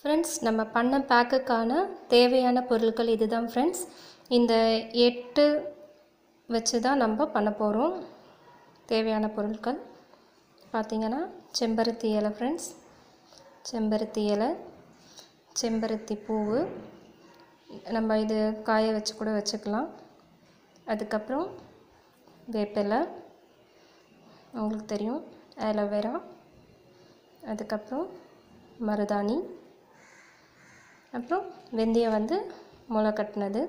friends நம்ம பண்ண பேக்குக்கான தேவையான பொருட்கள் இதுதான் ஃப்ரெண்ட்ஸ் இந்த எட்டு வச்சு தான் நம்ம பண்ண போகிறோம் தேவையான பொருட்கள் பார்த்திங்கன்னா செம்பருத்தி இலை ஃப்ரெண்ட்ஸ் செம்பருத்தி இலை செம்பருத்தி பூவு நம்ம இது காய வச்சு கூட வச்சுக்கலாம் அதுக்கப்புறம் வேப்பிலை உங்களுக்கு தெரியும் ஆலோவேரா அதுக்கப்புறம் மருதாணி அப்புறம் வெந்தயம் வந்து முளை கட்டினது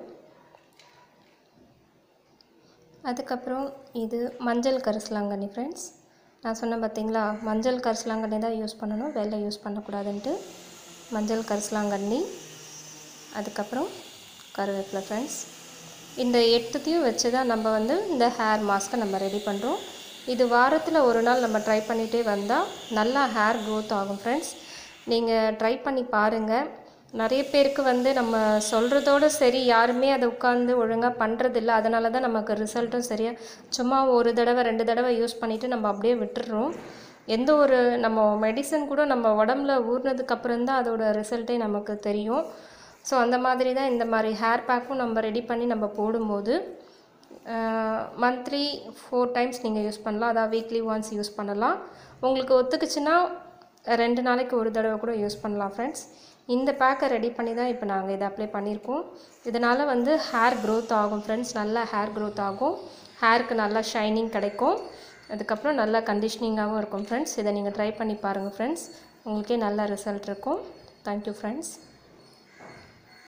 அதுக்கப்புறம் இது மஞ்சள் கரிசலாங்கண்ணி ஃப்ரெண்ட்ஸ் நான் சொன்னேன் பார்த்தீங்களா மஞ்சள் கரிசலாங்கண்ணி தான் யூஸ் பண்ணணும் வெள்ளை யூஸ் பண்ணக்கூடாதுன்ட்டு மஞ்சள் கரிசலாங்கண்ணி அதுக்கப்புறம் கருவேப்பிலை ஃப்ரெண்ட்ஸ் இந்த எட்டுத்தையும் வச்சு தான் நம்ம வந்து இந்த ஹேர் மாஸ்க்கை நம்ம ரெடி பண்ணுறோம் இது வாரத்தில் ஒரு நாள் நம்ம ட்ரை பண்ணிகிட்டே வந்தால் நல்லா ஹேர் க்ரோத் ஆகும் ஃப்ரெண்ட்ஸ் நீங்கள் ட்ரை பண்ணி பாருங்கள் நிறைய பேருக்கு வந்து நம்ம சொல்கிறதோட சரி யாருமே அதை உட்காந்து ஒழுங்காக பண்ணுறதில்ல அதனால தான் நமக்கு ரிசல்ட்டும் சரியாக சும்மா ஒரு தடவை ரெண்டு தடவை யூஸ் பண்ணிவிட்டு நம்ம அப்படியே விட்டுடுறோம் எந்த ஒரு நம்ம மெடிசன் கூட நம்ம உடம்புல ஊறினதுக்கப்புறம் தான் அதோட ரிசல்ட்டே நமக்கு தெரியும் ஸோ அந்த மாதிரி தான் இந்த மாதிரி ஹேர் பேக்கும் நம்ம ரெடி பண்ணி நம்ம போடும்போது மந்த்லி ஃபோர் டைம்ஸ் நீங்கள் யூஸ் பண்ணலாம் அதாவது வீக்லி ஒன்ஸ் யூஸ் பண்ணலாம் உங்களுக்கு ஒத்துக்குச்சுன்னா ரெண்டு நாளைக்கு ஒரு தடவை கூட யூஸ் பண்ணலாம் ஃப்ரெண்ட்ஸ் இந்த பேக்கை ரெடி பண்ணி தான் இப்போ நாங்கள் இதை அப்ளை பண்ணியிருக்கோம் இதனால் வந்து ஹேர் க்ரோத் ஆகும் ஃப்ரெண்ட்ஸ் நல்லா ஹேர் க்ரோத் ஆகும் ஹேருக்கு நல்லா ஷைனிங் கிடைக்கும் அதுக்கப்புறம் நல்லா கண்டிஷ்னிங்காகவும் இருக்கும் ஃப்ரெண்ட்ஸ் இதை நீங்கள் ட்ரை பண்ணி பாருங்கள் ஃப்ரெண்ட்ஸ் உங்களுக்கே நல்ல ரிசல்ட் இருக்கும் தேங்க்யூ ஃப்ரெண்ட்ஸ்